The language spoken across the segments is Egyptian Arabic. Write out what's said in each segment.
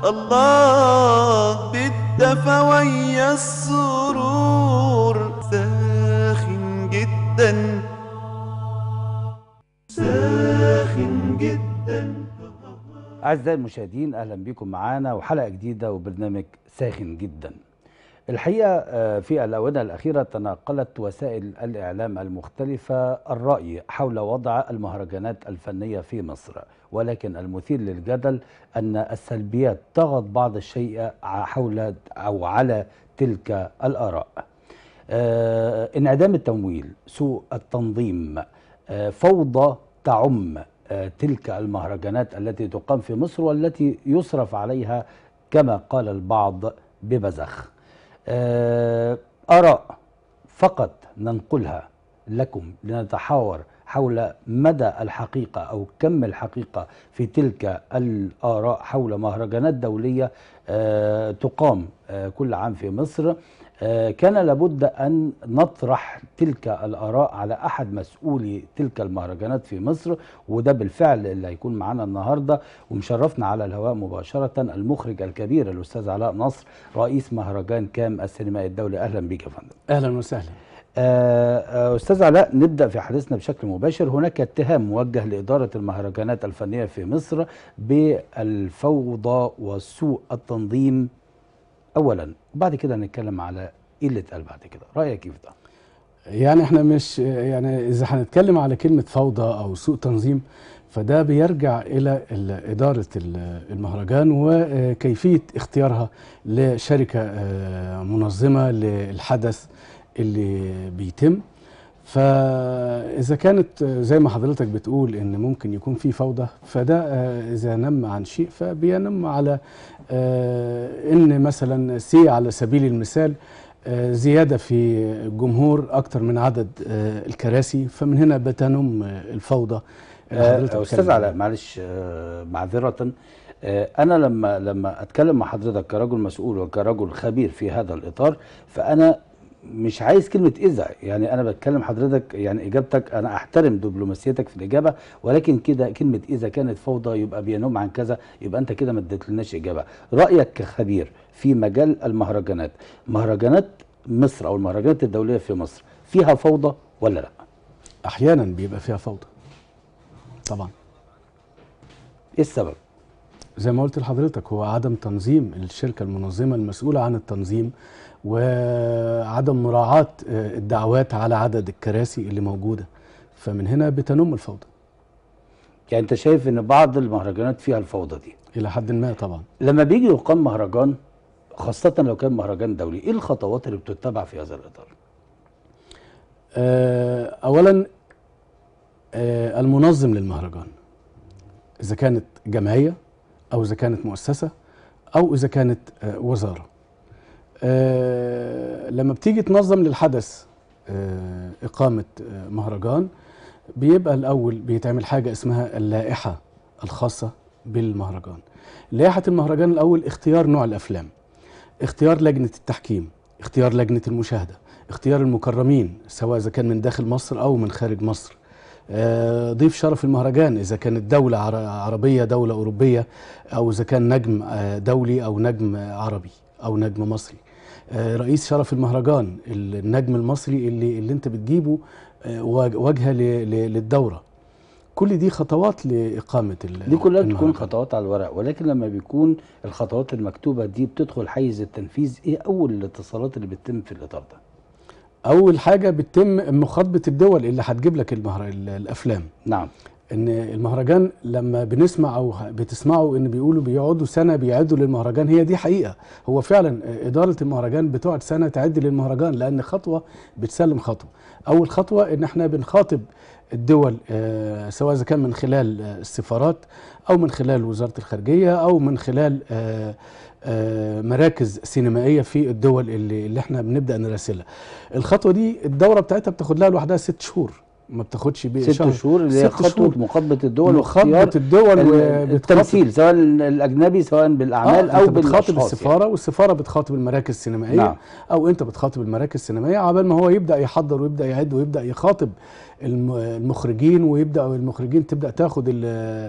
الله بالدفى ويا السرور ساخن جدا ساخن جدا أعزائي المشاهدين أهلا بكم معانا وحلقة جديدة وبرنامج ساخن جدا الحقيقة آه، في الآونة الأخيرة تناقلت وسائل الإعلام المختلفة الرأي حول وضع المهرجانات الفنية في مصر ولكن المثير للجدل أن السلبيات طغت بعض الشيء ع- حول أو على تلك الآراء آه، انعدام التمويل سوء التنظيم آه، فوضى تعم آه، تلك المهرجانات التي تقام في مصر والتي يصرف عليها كما قال البعض ببذخ آه، آراء فقط ننقلها لكم لنتحاور حول مدى الحقيقة أو كم الحقيقة في تلك الآراء حول مهرجانات دولية آه، تقام آه، كل عام في مصر آه، كان لابد أن نطرح تلك الآراء على أحد مسؤولي تلك المهرجانات في مصر وده بالفعل اللي هيكون معانا النهاردة ومشرفنا على الهواء مباشرة المخرج الكبير الأستاذ علاء نصر رئيس مهرجان كام السينمائي الدولي أهلا بك يا فندم اهلا وسهلا آه، آه، أستاذ علاء نبدأ في حديثنا بشكل مباشر هناك اتهام موجه لإدارة المهرجانات الفنية في مصر بالفوضى وسوء التنظيم أولا وبعد كده نتكلم على إيه اللي اتقال بعد كده رأيك كيف ده؟ يعني احنا مش يعني اذا هنتكلم على كلمه فوضى او سوء تنظيم فده بيرجع الى ال- اداره ال- المهرجان وكيفيه اختيارها لشركه آه، منظمه للحدث اللي بيتم فاذا كانت آه، زي ما حضرتك بتقول ان ممكن يكون في فوضى فده آه، اذا نم عن شيء فبينم على آه، ان مثلا سي على سبيل المثال آه، زياده في الجمهور اكتر من عدد آه، الكراسي فمن هنا بتنم آه، الفوضى اللي حضرتك آه، أستاذ بتتكلم علاء عنها. معلش آه، معذرة آه، أنا لما لما أتكلم مع حضرتك كرجل مسؤول وكرجل خبير في هذا الإطار فأنا مش عايز كلمة إذا يعني أنا بتكلم حضرتك يعني إجابتك أنا أحترم دبلوماسيتك في الإجابة ولكن كده كلمة إذا كانت فوضى يبقى بينم عن كذا يبقى أنت كده ما اديتلناش إجابة رأيك كخبير في مجال المهرجانات مهرجانات مصر أو المهرجانات الدولية في مصر فيها فوضى ولا لا؟ احيانا بيبقى فيها فوضى طبعا إيه السبب؟ زي ما قلت لحضرتك هو عدم تنظيم الشركه المنظمه المسؤوله عن التنظيم وعدم مراعاه آه، الدعوات على عدد الكراسي اللي موجوده فمن هنا بتنم الفوضى يعني انت شايف ان بعض المهرجانات فيها الفوضى دي الى حد ما طبعا لما بيجي يقام مهرجان خاصة لو كان مهرجان دولي ايه الخطوات اللي بتتبع في هذا الاطار آه، اولا آه، المنظم للمهرجان اذا كانت جمعيه او اذا كانت مؤسسه او اذا كانت آه، وزاره آه، لما بتيجي تنظم للحدث آه، اقامه آه، مهرجان بيبقى الاول بيتعمل حاجه اسمها اللائحه الخاصه بالمهرجان لائحه المهرجان الاول اختيار نوع الافلام اختيار لجنه التحكيم اختيار لجنه المشاهده اختيار المكرمين سواء اذا كان من داخل مصر او من خارج مصر آه، ضيف شرف المهرجان اذا كانت دوله عر- عربيه دوله اوروبيه او اذا كان نجم آه، دولي او نجم آه، عربي او نجم مصري آه، رئيس شرف المهرجان النجم المصري اللي اللي انت بتجيبه آه، واج- واجهه ل- ل- للدوره كل دي خطوات لاقامه ال- دي كلها بتكون المهرجان. خطوات على الورق ولكن لما بيكون الخطوات المكتوبة دي بتدخل حيز التنفيذ ايه اول الاتصالات اللي بتتم في الاطار ده اول حاجه بتتم مخاطبه الدول اللي هتجيب لك المهر... ال- الافلام نعم ان المهرجان لما بنسمع او بتسمعوا ان بيقولوا بيقعدوا سنه بيعدوا للمهرجان هي دي حقيقه هو فعلا اداره المهرجان بتقعد سنه تعد للمهرجان لان خطوه بتسلم خطوه اول خطوه ان احنا بنخاطب الدول آه، سواء اذا كان من خلال آه، السفارات او من خلال وزاره الخارجيه او من خلال آه، آه، مراكز سينمائيه في الدول اللي, اللي احنا بنبدا نراسلها الخطوه دي الدوره بتاعتها بتاخد لها لوحدها ست شهور ما بتاخدش بيه ست شهور اللي هي ست خطوة شهور. مخاطبة الدول مخاطبه واختيار الدول ال- وبتخاطب التمثيل سواء الاجنبي سواء بالاعمال آه او انت بتخاطب بالاشخاص السفاره والسفاره بتخاطب المراكز السينمائيه نعم. او انت بتخاطب المراكز السينمائيه عبال ما هو يبدا يحضر ويبدا يعد ويبدا يخاطب الم- المخرجين ويبدا المخرجين تبدا تاخد ال-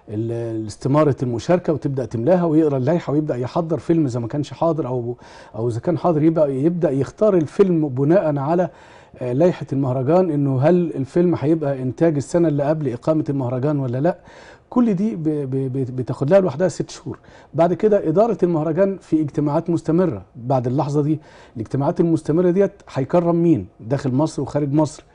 ال- استماره المشاركه وتبدا تملاها ويقرا اللائحه ويبدا يحضر فيلم اذا ما كانش حاضر او او اذا كان حاضر يبقى يبدا يختار الفيلم بناء على آه، لائحه المهرجان انه هل الفيلم هيبقى انتاج السنه اللي قبل اقامه المهرجان ولا لا كل دي ب- ب- ب- بتاخد لها لوحدها ست شهور بعد كده اداره المهرجان في اجتماعات مستمره بعد اللحظه دي الاجتماعات المستمره ديت هيكرم مين داخل مصر وخارج مصر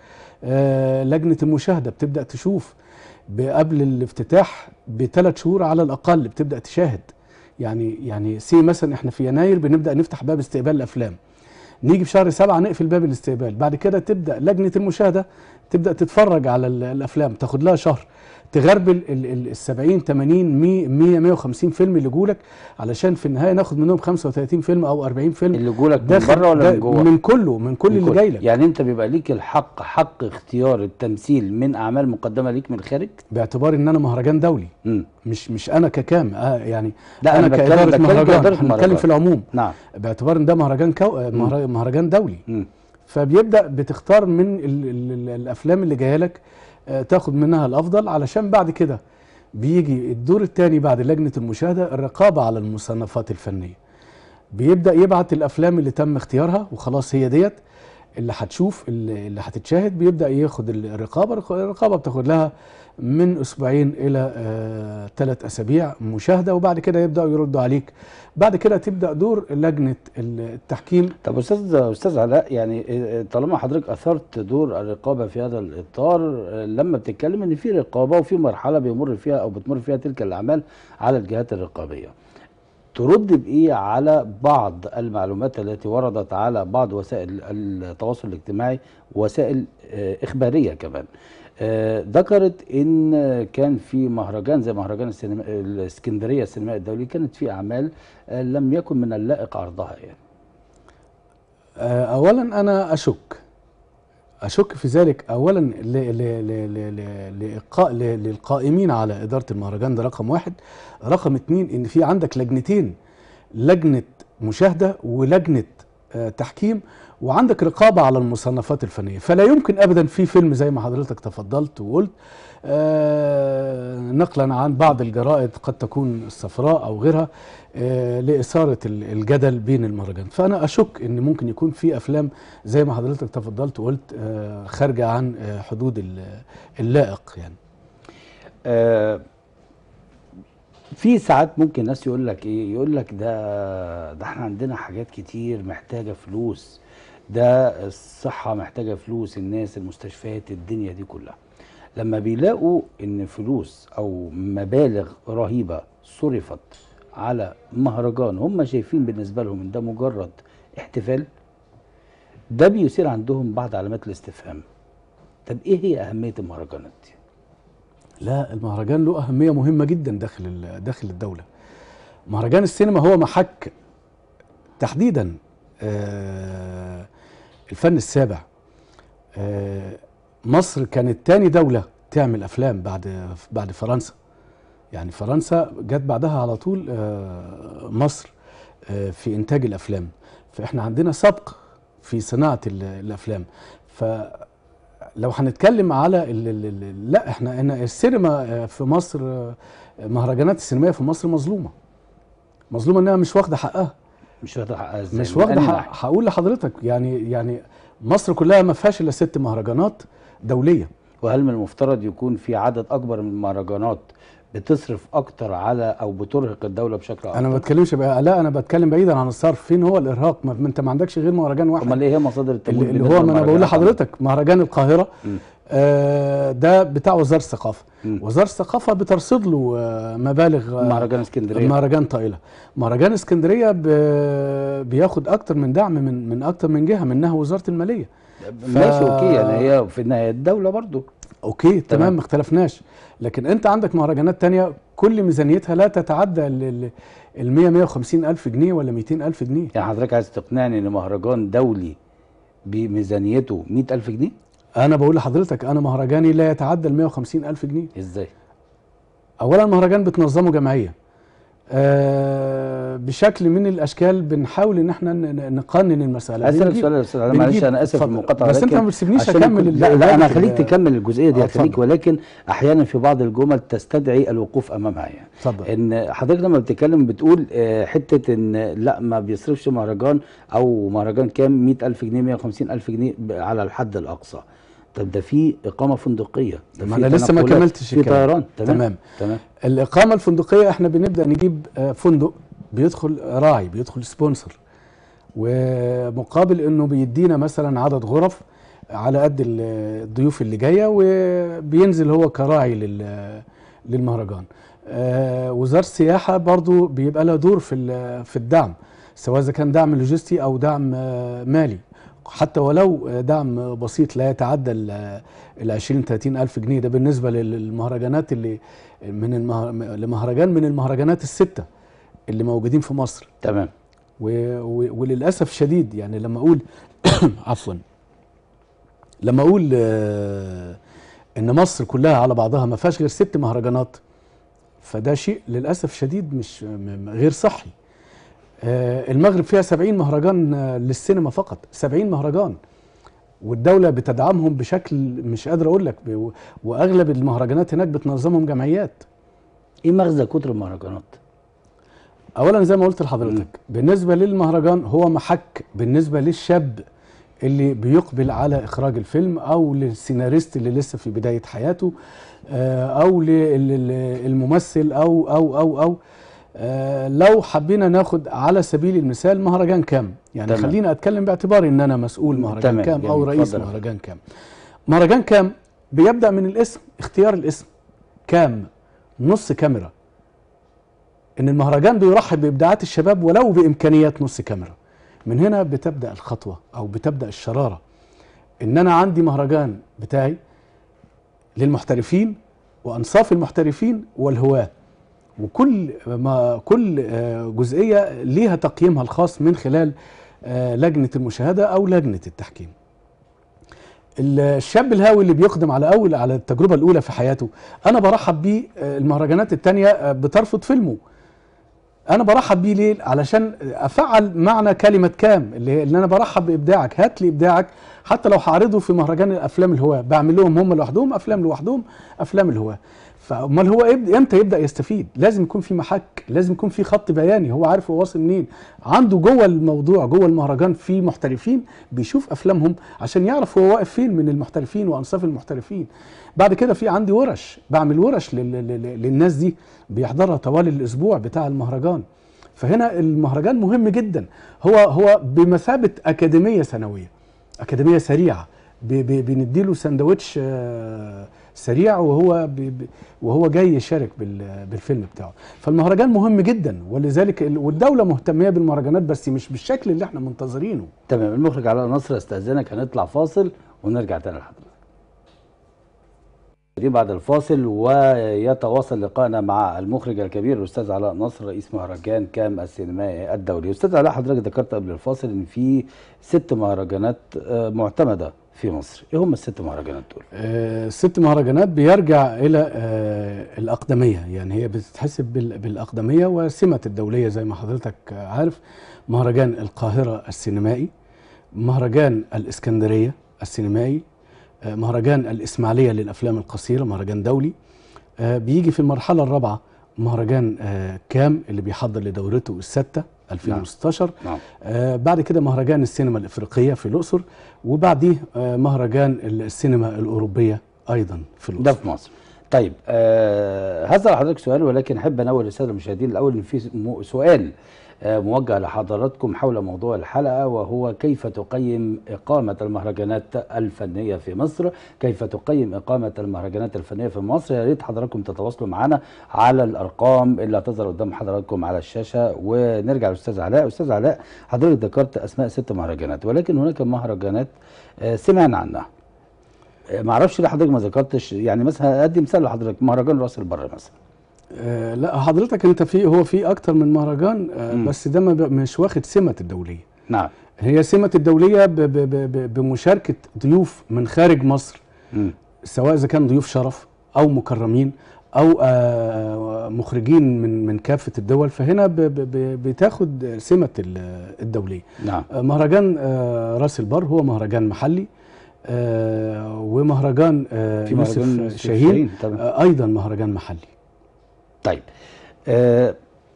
آه لجنه المشاهده بتبدا تشوف ب- قبل الافتتاح بثلاث شهور على الاقل بتبدا تشاهد يعني يعني سي مثلا احنا في يناير بنبدا نفتح باب استقبال الافلام نيجي في شهر سبعة نقفل باب الاستقبال بعد كده تبدا لجنه المشاهده تبدا تتفرج على ال- الافلام تاخد لها شهر تغربل ال ال- ال 70 80 100 100 150 فيلم اللي جولك علشان في النهايه ناخد منهم 35 فيلم او 40 فيلم اللي جولك من داخل بره ولا دا- من جوه؟ من كله من كل من اللي كل- جاي لك يعني انت بيبقى ليك الحق حق اختيار التمثيل من اعمال مقدمه ليك من الخارج باعتبار ان انا مهرجان دولي امم مش مش انا ككام آه يعني لا، انا أنا بتكلم- كاداره بتكلم مهرجان كإدارة احنا مهرجان. بنتكلم في العموم نعم باعتبار ان ده مهرجان كو... آه، مهر- مهرجان دولي مم. فبيبدا بتختار من ال ال ال الافلام اللي جايه لك آه، تاخد منها الافضل علشان بعد كده بيجي الدور الثاني بعد لجنه المشاهده الرقابه على المصنفات الفنيه بيبدا يبعت الافلام اللي تم اختيارها وخلاص هي ديت اللي هتشوف اللي اللي هتتشاهد بيبدا ياخد الرقابه الرقابه بتاخد لها من اسبوعين الى ثلاث اسابيع مشاهده وبعد كده يبداوا يردوا عليك بعد كده تبدا دور لجنه التحكيم طب استاذ استاذ علاء يعني اه، طالما حضرتك اثرت دور الرقابه في هذا الاطار اه، لما بتتكلم ان في رقابه وفي مرحله بيمر فيها او بتمر فيها تلك الاعمال على الجهات الرقابيه ترد بايه على بعض المعلومات التي وردت على بعض وسائل التواصل الاجتماعي وسائل اه، اخباريه كمان اه، ذكرت ان كان في مهرجان زي مهرجان السينما الاسكندريه السينمائي الدولي كانت في اعمال اه، لم يكن من اللائق عرضها يعني آه، اولا انا اشك اشك في ذلك اولا ل- ل- ل- ل- ل- لإقاء- ل- للقائمين على اداره المهرجان ده رقم واحد رقم اتنين ان في عندك لجنتين لجنه مشاهده ولجنه آه، تحكيم وعندك رقابه على المصنفات الفنيه فلا يمكن ابدا في فيلم زي ما حضرتك تفضلت وقلت آه، نقلا عن بعض الجرائد قد تكون الصفراء او غيرها آه، لاثاره ال- الجدل بين المهرجان فانا اشك ان ممكن يكون في افلام زي ما حضرتك تفضلت وقلت آه، خارجه عن آه، حدود ال- اللائق يعني آه، في ساعات ممكن ناس يقول لك ايه يقول لك ده ده احنا عندنا حاجات كتير محتاجه فلوس ده الصحه محتاجه فلوس الناس المستشفيات الدنيا دي كلها لما بيلاقوا ان فلوس او مبالغ رهيبه صرفت على مهرجان هم شايفين بالنسبه لهم ان ده مجرد احتفال ده بيثير عندهم بعض علامات الاستفهام طب ايه هي اهميه المهرجانات دي لا المهرجان له أهمية مهمة جدا داخل ال- داخل الدولة. مهرجان السينما هو محك تحديدا آه، الفن السابع. آه، مصر كانت تاني دولة تعمل أفلام بعد بعد فرنسا. يعني فرنسا جت بعدها على طول آه، مصر آه، في إنتاج الأفلام. فإحنا عندنا سبق في صناعة ال- الأفلام. ف لو هنتكلم على ال ال ال لا احنا احنا السينما آه، في مصر آه، مهرجانات السينمائيه في مصر مظلومه مظلومه انها مش واخده حقها مش واخده حقها ازاي مش من واخده أنهي حق ناحية؟ هقول لحضرتك يعني يعني مصر كلها ما فيهاش الا ست مهرجانات دوليه وهل من المفترض يكون في عدد اكبر من المهرجانات بتصرف اكتر على او بترهق الدوله بشكل اكتر انا ما بتكلمش بقى لا انا بتكلم بعيدا عن الصرف فين هو الارهاق ما ما انت ما عندكش غير مهرجان واحد امال ايه هي مصادر التمويل اللي, اللي بالنسبة هو ما انا بقول للمهرجانات لحضرتك مهرجان القاهره مم. آه ده بتاع وزاره الثقافه مم. وزاره الثقافه بترصد له آه مبالغ آه مهرجان اسكندريه مهرجان طائله مهرجان اسكندريه ب- بياخد اكتر من دعم من من اكتر من جهه منها وزاره الماليه ماشي اوكي يعني هي في النهايه الدوله برضو اوكي تمام, تمام. ما اختلفناش لكن انت عندك مهرجانات تانية كل ميزانيتها لا تتعدى ال ال 100 150 الف جنيه ولا 200 الف جنيه يعني حضرتك عايز تقنعني ان مهرجان دولي بميزانيته 100000 جنيه انا بقول لحضرتك انا مهرجاني لا يتعدى ال 150 الف جنيه ازاي اولا مهرجان بتنظمه جمعيه آه بشكل من الاشكال بنحاول ان احنا ن- ن- نقنن المساله اسالك بنجيب- سؤال يا استاذ علاء، معلش بنجيب- انا اسف في اتفضل. المقاطعه بس انت ولكن ما بتسيبنيش عشان اكمل يكون- ال- لا لا بقية انا ال- هخليك تكمل الجزئيه دي آه، هخليك اتفضل. ولكن احيانا في بعض الجمل تستدعي الوقوف امامها يعني اتفضل ان حضرتك لما بتتكلم بتقول آه، حته ان لا ما بيصرفش مهرجان او مهرجان كام 100000 جنيه 150000 جنيه ب- على الحد الاقصى طب ده في اقامه فندقيه ده ما في أنا لسه ما تنقلات، كملتش في الكلام. طيران تمام تمام. تمام الاقامه الفندقيه احنا بنبدا نجيب آه، فندق بيدخل راعي بيدخل سبونسر ومقابل انه بيدينا مثلا عدد غرف على قد ال- الضيوف اللي جايه وبينزل هو كراعي لل- للمهرجان آه، وزاره السياحه برضو بيبقى لها دور في ال- في الدعم سواء اذا كان دعم لوجستي او دعم آه، مالي حتى ولو آه، دعم بسيط لا يتعدى ال ال 20 30 الف جنيه ده بالنسبه لل- للمهرجانات اللي من المهر... لمهرجان من المهرجانات السته اللي موجودين في مصر تمام و... و... وللاسف شديد يعني لما اقول عفوا لما اقول آه، ان مصر كلها على بعضها ما فيهاش غير ست مهرجانات فده شيء للاسف شديد مش م- م- غير صحي آه، المغرب فيها 70 مهرجان آه، للسينما فقط 70 مهرجان والدولة بتدعمهم بشكل مش قادر اقول لك ب- واغلب المهرجانات هناك بتنظمهم جمعيات ايه مغزى كتر المهرجانات اولا زي ما قلت لحضرتك بالنسبه للمهرجان هو محك بالنسبه للشاب اللي بيقبل على اخراج الفيلم او للسيناريست اللي لسه في بدايه حياته آه، او للممثل او او او او آه، لو حبينا ناخد على سبيل المثال مهرجان كام يعني تمام. خلينا اتكلم باعتباري ان انا مسؤول مهرجان تمام، كام او جميل. رئيس اتفضل. مهرجان كام مهرجان كام بيبدا من الاسم اختيار الاسم كام نص كاميرا ان المهرجان بيرحب بابداعات الشباب ولو بامكانيات نص كاميرا من هنا بتبدا الخطوه او بتبدا الشراره ان انا عندي مهرجان بتاعي للمحترفين وانصاف المحترفين والهواه وكل ما كل آه، جزئيه ليها تقييمها الخاص من خلال آه، لجنه المشاهده او لجنه التحكيم الشاب الهاوي اللي بيقدم على اول على التجربه الاولى في حياته انا برحب بيه آه، المهرجانات التانية آه، بترفض فيلمه انا برحب بيه ليه علشان افعل معنى كلمه كام اللي هي اللي انا برحب بابداعك هات لي ابداعك حتى لو هعرضه في مهرجان الافلام الهواه بعمل لهم هم لوحدهم افلام لوحدهم افلام الهواه فامال هو يبدأ امتى يبدا يستفيد لازم يكون في محك لازم يكون في خط بياني هو عارف هو واصل منين عنده جوه الموضوع جوه المهرجان في محترفين بيشوف افلامهم عشان يعرف هو واقف فين من المحترفين وانصاف المحترفين بعد كده في عندي ورش بعمل ورش لل- لل- للناس دي بيحضرها طوال الاسبوع بتاع المهرجان فهنا المهرجان مهم جدا هو هو بمثابه اكاديميه سنويه اكاديميه سريعه ب- ب- بنديله سندوتش آه، سريع وهو ب- ب- وهو جاي يشارك بال- بالفيلم بتاعه فالمهرجان مهم جدا ولذلك ال- والدوله مهتميه بالمهرجانات بس مش بالشكل اللي احنا منتظرينه تمام المخرج علاء نصر استاذنك هنطلع فاصل ونرجع تاني لحضرتك دي بعد الفاصل ويتواصل لقائنا مع المخرج الكبير الاستاذ علاء نصر رئيس مهرجان كام السينمائي الدولي استاذ علاء حضرتك ذكرت قبل الفاصل ان في ست مهرجانات آه، معتمده في مصر ايه هم الست مهرجانات دول آه، الست مهرجانات بيرجع الى آه، الاقدميه يعني هي بتتحسب بال- بالاقدميه وسمه الدوليه زي ما حضرتك آه، عارف مهرجان القاهره السينمائي مهرجان الاسكندريه السينمائي آه، مهرجان الاسماعيليه للافلام القصيره مهرجان دولي آه، بيجي في المرحله الرابعه مهرجان آه، كام اللي بيحضر لدورته السادسه 2016 نعم آه بعد كده مهرجان السينما الافريقيه في الاقصر وبعديه آه مهرجان السينما الاوروبيه ايضا في ده الاقصر في مصر طيب آه هسأل حضرتك سؤال ولكن احب انوه للساده المشاهدين الاول ان في م- سؤال آه موجه لحضراتكم حول موضوع الحلقه وهو كيف تقيم اقامه المهرجانات الفنيه في مصر؟ كيف تقيم اقامه المهرجانات الفنيه في مصر؟ يا ريت حضراتكم تتواصلوا معنا على الارقام اللي هتظهر قدام حضراتكم على الشاشه ونرجع للاستاذ علاء، استاذ علاء حضرتك ذكرت اسماء ست مهرجانات ولكن هناك مهرجانات آه سمعنا عنها ما اعرفش ليه حضرتك ما ذكرتش يعني مثلا ادي مثال لحضرتك مهرجان راس البر مثلا آه لا حضرتك انت في هو في اكتر من مهرجان آه مم. بس ده ما ب- مش واخد سمه الدوليه نعم هي سمه الدوليه ب ب ب ب بمشاركه ضيوف من خارج مصر مم. سواء اذا كان ضيوف شرف او مكرمين او آه، مخرجين من من كافه الدول فهنا ب- ب- ب- بتاخد سمه ال- الدوليه نعم آه، مهرجان آه، راس البر هو مهرجان محلي آه، ومهرجان آه، في مهرجان يوسف شاهين تمام آه، ايضا مهرجان محلي طيب آه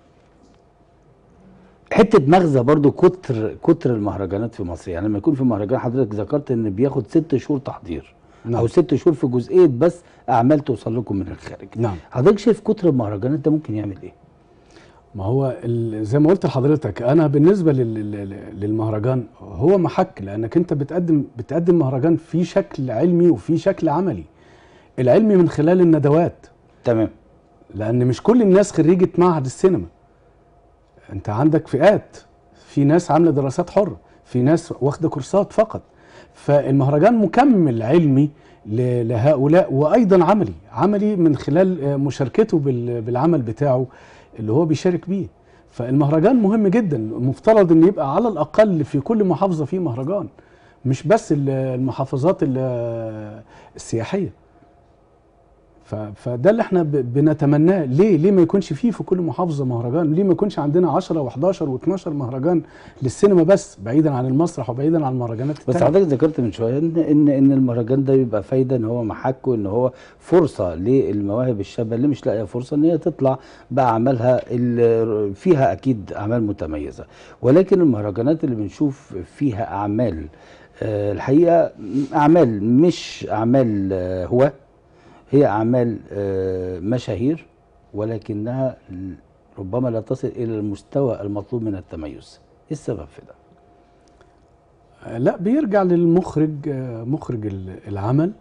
حته مغزى برضو كتر كتر المهرجانات في مصر يعني لما يكون في مهرجان حضرتك ذكرت ان بياخد ست شهور تحضير نعم. او ست شهور في جزئيه بس اعمال توصل لكم من الخارج نعم حضرتك شايف كتر المهرجانات ده ممكن يعمل ايه ما هو ال- زي ما قلت لحضرتك انا بالنسبه لل- لل- للمهرجان هو محك لانك انت بتقدم بتقدم مهرجان في شكل علمي وفي شكل عملي العلمي من خلال الندوات تمام لان مش كل الناس خريجه معهد السينما انت عندك فئات في ناس عامله دراسات حره في ناس واخده كورسات فقط فالمهرجان مكمل علمي ل- لهؤلاء وايضا عملي عملي من خلال آه، مشاركته بال- بالعمل بتاعه اللي هو بيشارك بيه فالمهرجان مهم جدا مفترض ان يبقى على الاقل في كل محافظه في مهرجان مش بس ال- المحافظات ال- السياحيه ف- فده اللي احنا ب- بنتمناه ليه ليه ما يكونش فيه في كل محافظه مهرجان ليه ما يكونش عندنا 10 و11 و12 مهرجان للسينما بس بعيدا عن المسرح وبعيدا عن المهرجانات بس التانية. حضرتك ذكرت من شويه ان ان ان المهرجان ده بيبقى فايده ان هو محك وان هو فرصه للمواهب الشابه اللي مش لاقيه فرصه ان هي تطلع باعمالها اللي فيها اكيد اعمال متميزه ولكن المهرجانات اللي بنشوف فيها اعمال آه، الحقيقه اعمال مش اعمال آه، هواه هي اعمال آه، مشاهير ولكنها ربما لا تصل الى المستوى المطلوب من التميز ايه السبب في ده آه، لا بيرجع للمخرج آه، مخرج ال- العمل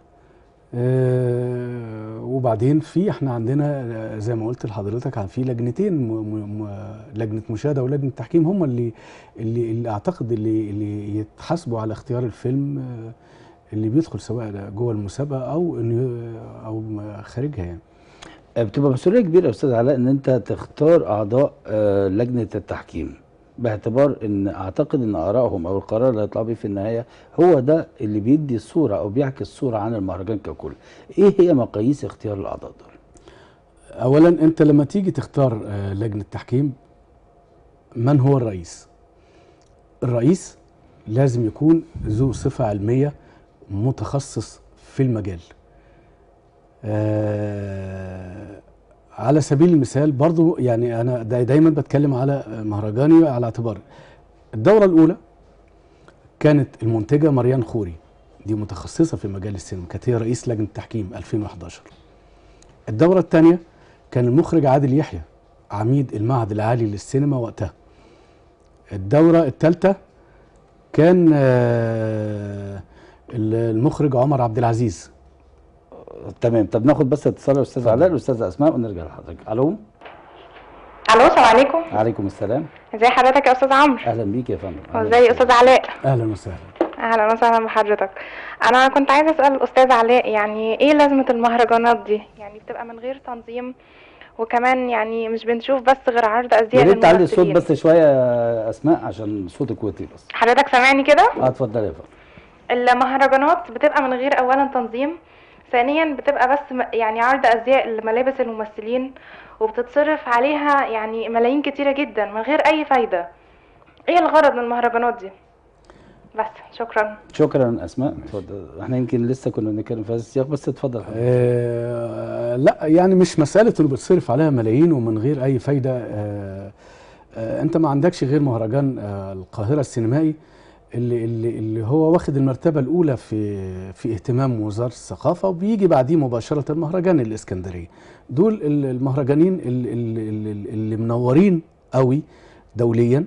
آه، وبعدين في احنا عندنا آه، زي ما قلت لحضرتك عن في لجنتين م م م لجنه مشاهده ولجنه تحكيم هم اللي اللي, اللي اعتقد اللي اللي يتحاسبوا على اختيار الفيلم آه، اللي بيدخل سواء جوه المسابقه او انه او خارجها يعني بتبقى مسؤوليه كبيره يا استاذ علاء ان انت تختار اعضاء آه، لجنه التحكيم باعتبار ان اعتقد ان ارائهم او القرار اللي هيطلعوا بيه في النهايه هو ده اللي بيدي الصوره او بيعكس صوره عن المهرجان ككل. ايه هي مقاييس اختيار الاعضاء دول؟ اولا انت لما تيجي تختار آه، لجنه تحكيم من هو الرئيس الرئيس لازم يكون ذو صفه علميه متخصص في المجال آه، على سبيل المثال برضو يعني انا دا- دايما بتكلم على مهرجاني على اعتبار الدوره الاولى كانت المنتجه مريان خوري دي متخصصه في مجال السينما كانت هي رئيس لجنه التحكيم 2011 الدورة الثانية كان المخرج عادل يحيى عميد المعهد العالي للسينما وقتها الدورة الثالثة كان آه، المخرج عمر عبد العزيز تمام طب ناخد بس اتصال يا استاذ علاء الاستاذ اسماء ونرجع لحضرتك. الو الو السلام عليكم عليكم السلام ازي حضرتك يا استاذ عمرو اهلا بيك يا فندم أهلاً وازي بيك. استاذ علاء أهلا وسهلا اهلا وسهلا بحضرتك انا كنت عايزه اسال الاستاذ علاء يعني ايه لازمه المهرجانات دي يعني بتبقى من غير تنظيم وكمان يعني مش بنشوف بس غير عرض يا ازياء ريت تعلي الصوت للممثلين بس شويه يا اسماء عشان صوتك وطي بس. حضرتك سامعني كده اه اتفضلي يا فندم. المهرجانات بتبقى من غير اولا تنظيم ثانيا بتبقى بس م- يعني عرض ازياء لملابس الممثلين وبتتصرف عليها يعني ملايين كتيره جدا من غير اي فايده ايه الغرض من المهرجانات دي بس شكرا شكرا اسماء اتفضل احنا يمكن لسه كنا بنتكلم في هذا السياق بس اتفضل حضرتك. آه لا يعني مش مسألة انه بتصرف عليها ملايين ومن غير اي فايدة آه آه انت ما عندكش غير مهرجان آه القاهرة السينمائي اللي, اللي, اللي هو واخد المرتبة الأولى في في اهتمام وزارة الثقافة وبيجي بعديه مباشرة مهرجان الإسكندرية دول ال- المهرجانين اللي, اللي, اللي منورين قوي دوليا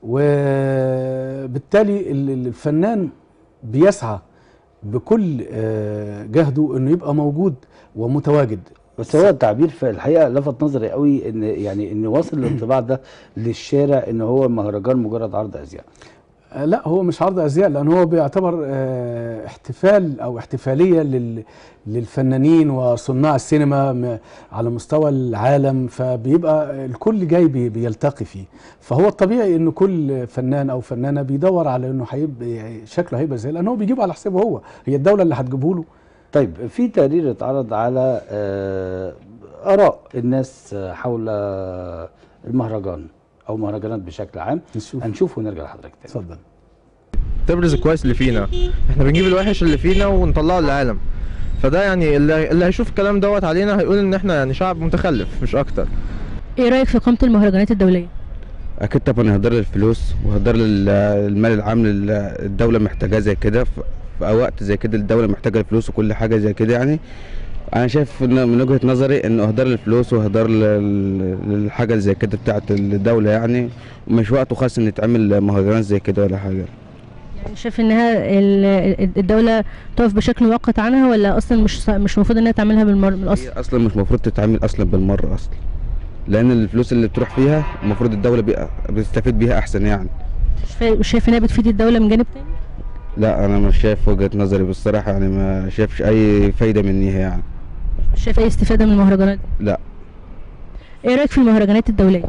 وبالتالي ال- ال- الفنان بيسعى بكل آه، جهده انه يبقى موجود ومتواجد بس هو التعبير في الحقيقه لفت نظري قوي ان يعني ان واصل الانطباع ده للشارع ان هو مهرجان مجرد عرض ازياء آه، لا هو مش عرض ازياء لان هو بيعتبر آه، احتفال او احتفاليه لل للفنانين وصناع السينما م- على مستوى العالم فبيبقى الكل جاي بي- بيلتقي فيه فهو الطبيعي ان كل فنان او فنانه بيدور على انه هيبقى شكله هيبقى ازاي لان هو بيجيبه على حسابه هو هي الدوله اللي هتجيبه له طيب في تقرير اتعرض على آه، اراء الناس حول المهرجان او مهرجانات بشكل عام نشوف هنشوف ونرجع لحضرتك تاني اتفضل تبرز الكويس اللي فينا احنا بنجيب الوحش اللي فينا ونطلعه للعالم فده يعني اللي, اللي هيشوف الكلام دوت علينا هيقول ان احنا يعني شعب متخلف مش اكتر ايه رايك في اقامه المهرجانات الدوليه اكيد طبعا هدر للفلوس وهدر للمال العام اللي الدوله محتاجاه زي كده في في وقت زي كده الدوله محتاجه الفلوس وكل حاجه زي كده يعني انا شايف ان من وجهه نظري انه اهدار للفلوس واهدار لل- للحاجه زي كده بتاعه الدوله يعني ومش وقته خاص ان يتعمل مهرجانات زي كده ولا حاجه يعني شايف انها ال- الدوله تقف بشكل مؤقت عنها ولا اصلا مش ص- مش المفروض انها تعملها بالمر من الاصل هي اصلا مش المفروض تتعمل اصلا بالمره اصلا لان الفلوس اللي بتروح فيها المفروض الدوله بي- بتستفيد بيها احسن يعني مش فا- مش شايف انها بتفيد الدوله من جانب تاني لا انا مش شايف وجهه نظري بالصراحه يعني ما شايفش اي فايده منيها يعني مش شايف اي استفاده من المهرجانات دي لا ايه رايك في المهرجانات الدوليه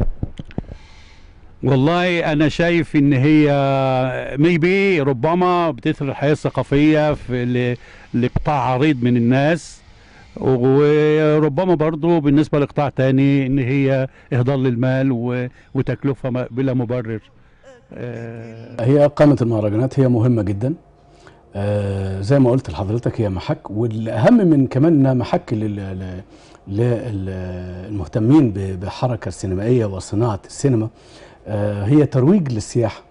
والله انا شايف ان هي ميبي ربما بتثري الحياه الثقافيه في ل- لقطاع عريض من الناس وربما برضو بالنسبه لقطاع تاني ان هي اهدار للمال و- وتكلفه م- بلا مبرر آه، هي إقامة المهرجانات هي مهمة جدا آه زي ما قلت لحضرتك هي محك والأهم من كمان إنها محك لل- لل- للمهتمين ب- بحركة السينمائية وصناعة السينما آه هي ترويج للسياحة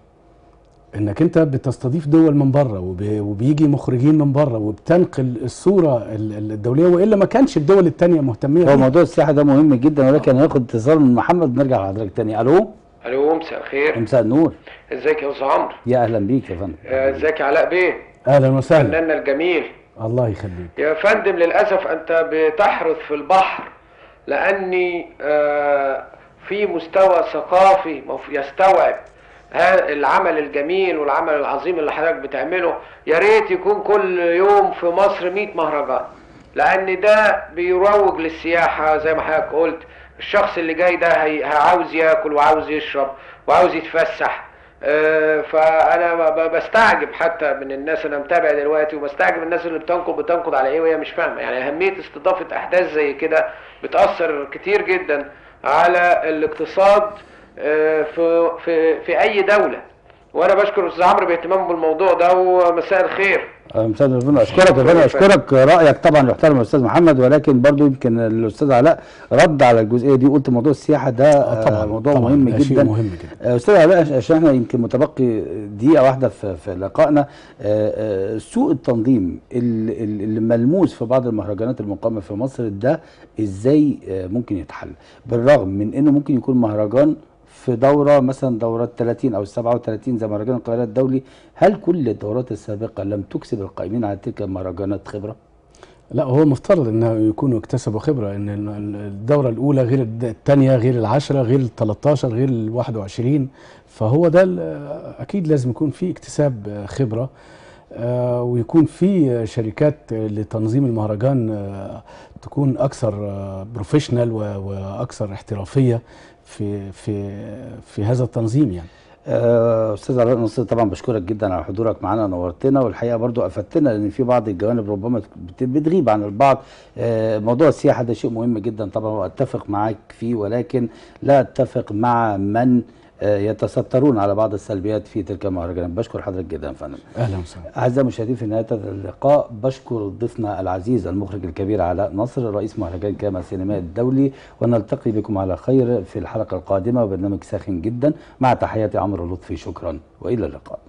انك انت بتستضيف دول من بره وب- وبيجي مخرجين من بره وبتنقل الصوره ال- ال- الدوليه والا ما كانش الدول التانية مهتميه هو بيها. موضوع السياحه ده مهم جدا ولكن هناخد اتصال من محمد ونرجع لحضرتك تاني الو الو مساء الخير مساء النور ازيك يا استاذ عمرو يا اهلا بيك يا فندم آه، ازيك يا علاء بيه اهلا وسهلا فناننا الجميل الله يخليك يا فندم للاسف انت بتحرث في البحر لاني آه، في مستوى ثقافي مف- يستوعب ها- العمل الجميل والعمل العظيم اللي حضرتك بتعمله يا ريت يكون كل يوم في مصر 100 مهرجان لان ده بيروج للسياحه زي ما حضرتك قلت الشخص اللي جاي ده هي- عاوز ياكل وعاوز يشرب وعاوز يتفسح آه، فانا ب- ب- بستعجب حتى من الناس انا متابع دلوقتي وبستعجب الناس اللي بتنقد بتنقد على ايه وهي مش فاهمه يعني اهميه استضافه احداث زي كده بتاثر كتير جدا على الاقتصاد آه، في في في اي دوله وانا بشكر استاذ عمرو باهتمامه بالموضوع ده ومساء الخير آه، مساء الفل اشكرك يا فندم اشكرك رايك طبعا يحترم الاستاذ محمد ولكن برضو يمكن الاستاذ علاء رد على الجزئيه دي قلت موضوع السياحه ده آه، طبعا آه، موضوع طبعاً، مهم ده شيء جدا مهم جدا آه، استاذ علاء عشان احنا يمكن متبقي دقيقه واحده في, في لقائنا آه، آه، سوء التنظيم ال- ال- اللي ملموس في بعض المهرجانات المقامه في مصر ده ازاي آه، ممكن يتحل بالرغم من انه ممكن يكون مهرجان في دوره مثلا دورات 30 او 37 زي مهرجان القاهره الدولي هل كل الدورات السابقه لم تكسب القائمين على تلك المهرجانات خبره؟ لا هو مفترض انه يكونوا اكتسبوا خبره ان ال- ال- الدوره الاولى غير الد- الثانيه غير العشره غير ال 13 غير ال 21 فهو ده ال- اكيد لازم يكون في اكتساب آه، خبره آه، ويكون في آه، شركات آه، لتنظيم المهرجان آه، تكون اكثر بروفيشنال واكثر احترافيه في في في هذا التنظيم يعني آه، استاذ علاء نصر طبعا بشكرك جدا على حضورك معنا نورتنا والحقيقه برضو افدتنا لان في بعض الجوانب ربما بت- بتغيب عن البعض آه، موضوع السياحه ده شيء مهم جدا طبعا واتفق معاك فيه ولكن لا اتفق مع من آه، يتسترون على بعض السلبيات في تلك المهرجانات بشكر حضرتك جدا يا فندم اهلا وسهلا أعزائي المشاهدين في نهاية هذا اللقاء بشكر ضيفنا العزيز المخرج الكبير علاء نصر رئيس مهرجان كاما السينمائي الدولي ونلتقي بكم على خير في الحلقة القادمة وبرنامج ساخن جدا مع تحياتي عمرو لطفي شكرا وإلى اللقاء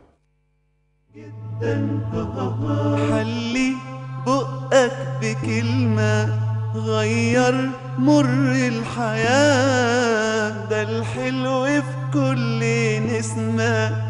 حلي بقك بكلمة غير مر الحياة ده الحلو في كل نسمة